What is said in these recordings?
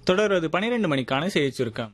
தொடர்வது பனிரெண்டு மணிக்கான செய்தி சுருக்கம்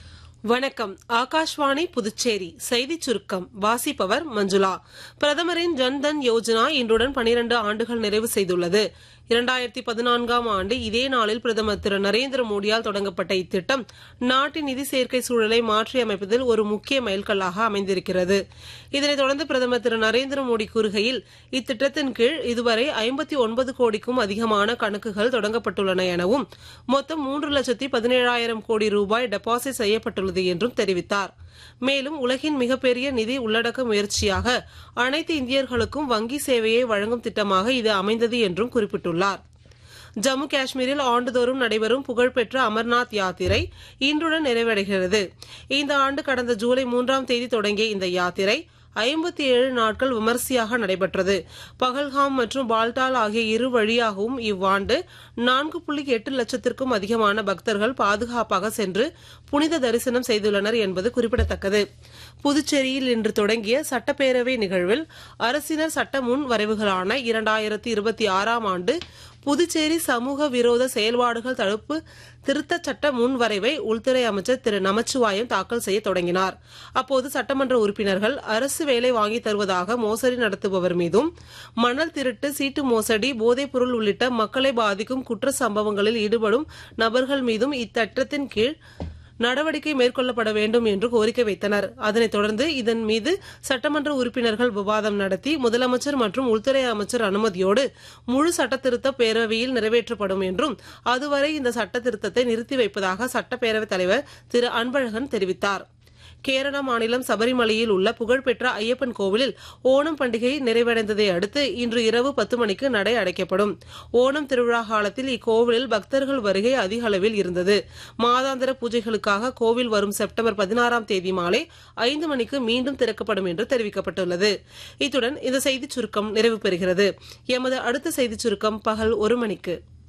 வணக்கம் ஆகாஷ்வாணி புதுச்சேரி செய்திச் சுருக்கம் வாசிப்பவர் மஞ்சுளா பிரதமரின் ஜன்தன் யோஜனா இன்றுடன் பனிரண்டு ஆண்டுகள் நிறைவு செய்துள்ளது இரண்டாயிரத்தி பதினான்காம் ஆண்டு இதே நாளில் பிரதமர் திரு நரேந்திர மோடியால் தொடங்கப்பட்ட இத்திட்டம் நாட்டின் நிதி சேர்க்கை சூழலை மாற்றியமைப்பதில் ஒரு முக்கிய மைல்கல்லாக அமைந்திருக்கிறது இதனைத் தொடர்ந்து பிரதமர் திரு நரேந்திர மோடி கூறுகையில் இத்திட்டத்தின் கீழ் இதுவரை ஐம்பத்தி ஒன்பது கோடிக்கும் அதிகமான கணக்குகள் தொடங்கப்பட்டுள்ளன எனவும் மொத்தம் மூன்று லட்சத்தி பதினேழாயிரம் கோடி ரூபாய் டெபாசிட் செய்யப்பட்டுள்ளது என்றும் தெரிவித்தார் மேலும் உலகின் மிகப்பெரிய நிதி உள்ளடக்க முயற்சியாக அனைத்து இந்தியர்களுக்கும் வங்கி சேவையை வழங்கும் திட்டமாக இது அமைந்தது என்றும் குறிப்பிட்டுள்ளார் ஜம்மு காஷ்மீரில் ஆண்டுதோறும் நடைபெறும் புகழ்பெற்ற அமர்நாத் யாத்திரை இன்றுடன் நிறைவடைகிறது இந்த ஆண்டு கடந்த ஜூலை மூன்றாம் தேதி தொடங்கிய இந்த யாத்திரை ஐம்பத்தி ஏழு நாட்கள் விமரிசையாக நடைபெற்றது பகல்காம் மற்றும் பால்டால் ஆகிய இரு வழியாகவும் இவ்வாண்டு நான்கு புள்ளி எட்டு லட்சத்திற்கும் அதிகமான பக்தர்கள் பாதுகாப்பாக சென்று புனித தரிசனம் செய்துள்ளனர் என்பது குறிப்பிடத்தக்கது புதுச்சேரியில் இன்று தொடங்கிய சட்டப்பேரவை நிகழ்வில் அரசினர் சட்ட முன் வரைவுகளான இரண்டாயிரத்தி இருபத்தி ஆறாம் ஆண்டு புதுச்சேரி சமூக விரோத செயல்பாடுகள் தடுப்பு திருத்தச் சட்ட முன்வரைவை உள்துறை அமைச்சர் திரு நமச்சிவாயம் தாக்கல் செய்ய தொடங்கினார் அப்போது சட்டமன்ற உறுப்பினர்கள் அரசு வேலை வாங்கி தருவதாக மோசடி நடத்துபவர் மீதும் மணல் திருட்டு சீட்டு மோசடி போதைப்பொருள் உள்ளிட்ட மக்களை பாதிக்கும் குற்ற சம்பவங்களில் ஈடுபடும் நபர்கள் மீதும் இத்திட்டத்தின் கீழ் நடவடிக்கை மேற்கொள்ளப்பட வேண்டும் என்று கோரிக்கை வைத்தனர் அதனைத் தொடர்ந்து இதன் மீது சட்டமன்ற உறுப்பினர்கள் விவாதம் நடத்தி முதலமைச்சர் மற்றும் உள்துறை அமைச்சர் அனுமதியோடு முழு சட்டத்திருத்த பேரவையில் நிறைவேற்றப்படும் என்றும் அதுவரை இந்த சட்டத்திருத்தத்தை நிறுத்தி வைப்பதாக சட்டப்பேரவைத் தலைவர் திரு அன்பழகன் தெரிவித்தார் கேரள மாநிலம் சபரிமலையில் உள்ள புகழ்பெற்ற ஐயப்பன் கோவிலில் ஓணம் பண்டிகை நிறைவடைந்ததை அடுத்து இன்று இரவு பத்து மணிக்கு நடை அடைக்கப்படும் ஓணம் திருவிழா காலத்தில் இக்கோவிலில் பக்தர்கள் வருகை அதிக அளவில் இருந்தது மாதாந்திர பூஜைகளுக்காக கோவில் வரும் செப்டம்பர் பதினாறாம் தேதி மாலை ஐந்து மணிக்கு மீண்டும் திறக்கப்படும் என்று தெரிவிக்கப்பட்டுள்ளது இத்துடன் இந்த செய்திச் சுருக்கம் நிறைவு பெறுகிறது எமது அடுத்த செய்திச் சுருக்கம் பகல் ஒரு மணிக்கு